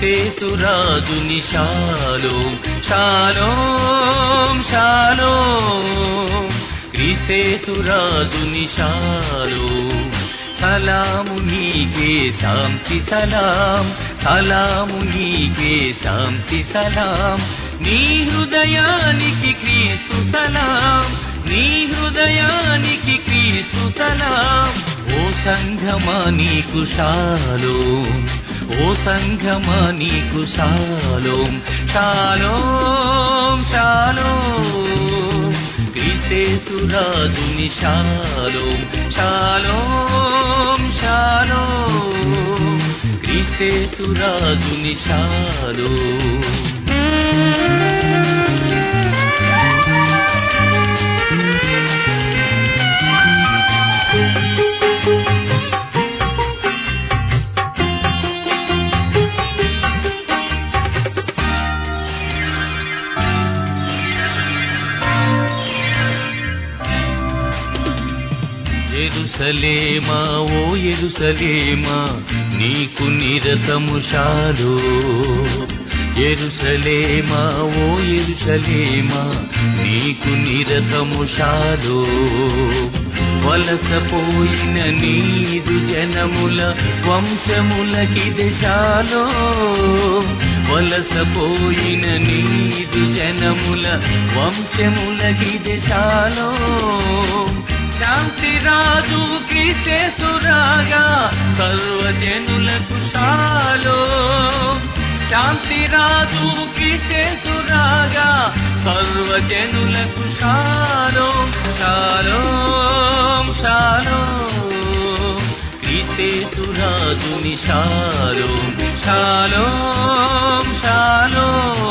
క్రీస్తేసురాజుని శాలోం శాలోం శాలోం క్రీస్తేసురాజుని శాలోం సలాము నీకే శాంతి సలాం సలాము నీకే శాంతి సలాం నీ హృదయానికి క్రీస్తు సలాం నీ హృదయానికి క్రీస్తు సలాం ఓ సంఘమా నీకు శాలోం ఓ సంఘమా నీకు శాలోం శాలోం శాలోం క్రీస్తేసురాజుని శాలోం శాలోం శాలోం క్రీస్తేసురాజుని శాలోం ఎరుసలేమా ఓ ఎరుసలేమా నీకు నిరతము శాలో ఎరుసలేమా ఓ ఎరుసలేమా నీకు నిరతము శాలో వలసపోయిన నీదు జనముల వంశములకిది శాలో వలసపోయిన నీదు జనముల వంశములకిది శాలో శాంతి రాజు క్రీస్తేసురాగా సర్వజనులకు శాలో శాంతి రాజు క్రీస్తేసురాగా సర్వజనులకు శాలో శాలో శాలో క్రీస్తేసురాజుని శాలో శాలో శాలో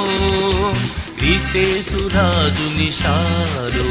క్రీస్తేసురాజుని శాలో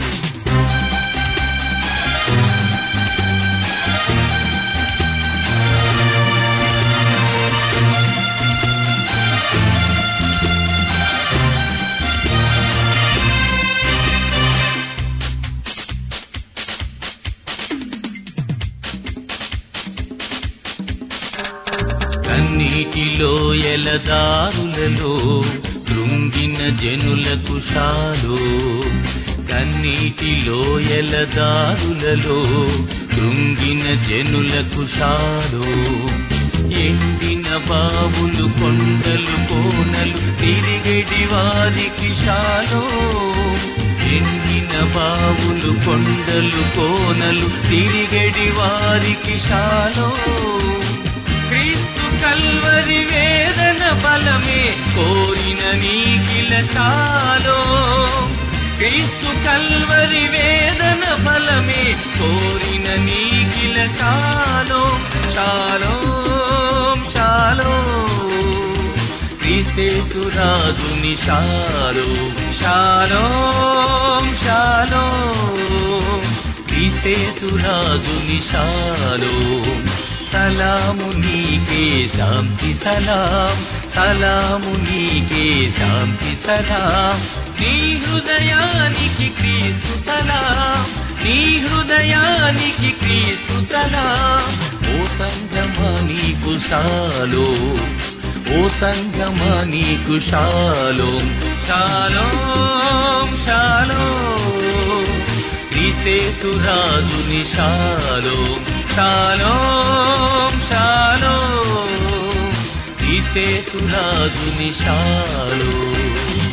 కన్నీటిలో ఎలదారులలో కృంగిన జనులకు షాలో కన్నీటిలో ఎలదారులలో కృంగిన జనులకు షాలో ఎండిన బావులు కొండలు కోనలు తిరిగడి వారికి షాలో ఎండిన బావులు కొండలు కోనలు తిరిగడి వారికి షాలో క్రీస్తు కల్వరి వేదన బలమే కోరిన నీకిల శాలో క్రీస్తు కల్వరి వేదన బలమే కోరిన నీకిల శాలో శాలో శాలో క్రీస్తేసురాజుని శాలో శాలో శాలో క్రీస్తేసురాజుని శాలో సలాము నీకే శాంతి సలాం సలాము నీకే శాంతి సలాం నీ హృదయానికి క్రీస్తు సలాం నీ హృదయానికి క్రీస్తు సలాం ఓ సంగమా నీకు శాలో ఓ సంగమా నీకు శాలో శాలోం శాలోం క్రీస్తేసురాజుని శాలోం శాలోం శాలోం క్రీస్తేసురాజుని శాలోం